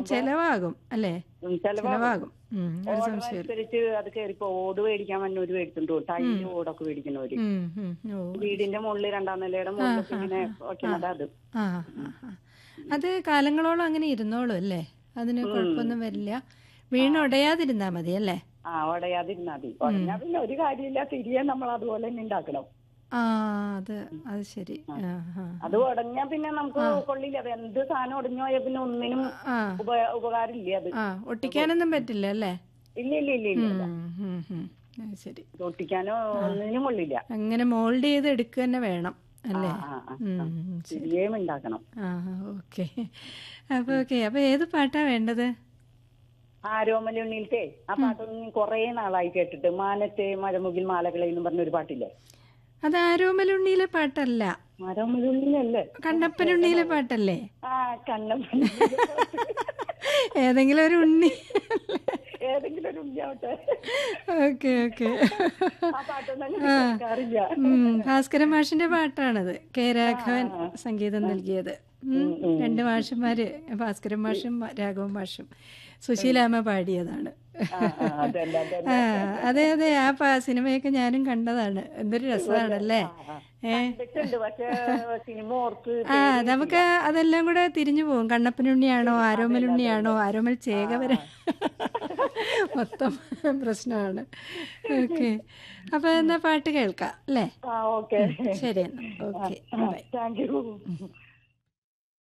ചെലവാകും അല്ലേ ഉം, ചെലവാകും ചെലവാകും ഉം, ഒരു ഓർഡർ സംശയം അനുസരിച്ച് അത് കയറിപ്പോ ഓട് മേടിക്കാൻ വന്നവര് മേടിച്ചിട്ടുണ്ട് ടൈല് ഓടൊക്കെ മേടിക്കുന്നവര് ഉം, ഉം, ഓ വീടിന്റെ മുകളിൽ രണ്ടാം നിലയുടെ മുകളിൽ ഇങ്ങനെ വെക്കുന്നത് അത് ആ ആ, ആ. അത് കാലങ്ങളോളം അങ്ങനെ ഇരുന്നോളും അല്ലേ അതിന് കുഴപ്പമൊന്നും വരില്ല വീണുടയാതിരുന്നാ മതി അല്ലേ ആ ഉടയാതിരുന്നാ മതി ഉടഞ്ഞാ പിന്നെ ഒരു കാര്യമില്ല തിരികെ നമ്മൾ അതുപോലെ തന്നെ ഉണ്ടാക്കണം ആ അത് അത് ശരി ആ ആ അത് ഉടഞ്ഞാ പിന്നെ നമുക്ക് കൊള്ളില്ല അത് എന്ത് സാധനം ഉടഞ്ഞു പോയാൽ പിന്നെ ഒന്നിനും ആ ഉപ- ഉപകാരമില്ല അത് ആ ഒട്ടിക്കാനൊന്നും പറ്റില്ല അല്ലേ ഇല്ല ഇല്ല ഇല്ല ഇല്ല ഉം, ഉം, ഉം. അത് ശരി ഒട്ടിക്കാനോ ഒന്നിനും കൊള്ളില്ല അങ്ങനെ മോൾഡ് ചെയ്ത് എടുക്കുക തന്നെ വേണം അല്ലേ ആ ആ ഉം, ഉം, ശരി തിരികെയും ഉണ്ടാക്കണം ആ ഓക്കെ അപ്പോൾ ഓക്കെ അപ്പോൾ ഏത് പാട്ടാ വേണ്ടത് ആരോമലുണ്ണിയിലത്തെ ആ പാട്ടൊന്നും കൊറേ നാളായി കേട്ടിട്ട് മാനത്തെ മഴമുകിൽ മാലകളെ എന്ന് പറഞ്ഞൊരു പാട്ടില്ലേ അത് ആരോമലുണ്ണിയിലെ പാട്ടല്ല ആരോമലുണ്ണിയിലല്ലേ കണ്ണപ്പനുണ്ണിയിലെ പാട്ടല്ലേ ആ കണ്ണപ്പൻ ഏതെങ്കിലും ഒരു ഉണ്ണി ഏതെങ്കിലും ഒരു ഉണ്ണിയാവട്ടെ ഓക്കെ ഓക്കെ ആ പാട്ടൊന്നും അങ്ങനെ കേൾക്കാറില്ല ഭാസ്കരൻ മാഷിന്റെ പാട്ടാണത് കെ രാഘവൻ സംഗീതം നൽകിയത് ഉം. രണ്ട് മാഷന്മാര് ഭാസ്കരൻ മാഷും രാഘവൻ മാഷും സുശീലാമ്മ പാടിയതാണ് ആ, ആ, അതല്ല അതല്ല ആ അതെ അതെ ആ പാ സിനിമയൊക്കെ ഞാനും കണ്ടതാണ് എന്തൊരു രസമാണല്ലേ ഏ കണ്ടിട്ടുണ്ട് പക്ഷെ സിനിമ ഓർത്ത് ആ നമുക്ക് അതെല്ലാം കൂടെ തിരിഞ്ഞു പോകും കണ്ണപ്പനുണ്ണിയാണോ ആരോമലുണ്ണിയാണോ ആരോമൽ ചേകവര മൊത്തം പ്രശ്നമാണ് ഓക്കെ അപ്പൊ എന്നാ പാട്ട് കേൾക്കാം അല്ലേ ആ ഓക്കെ ശരി എന്നാ ഓക്കെ ബൈ താങ്ക് യു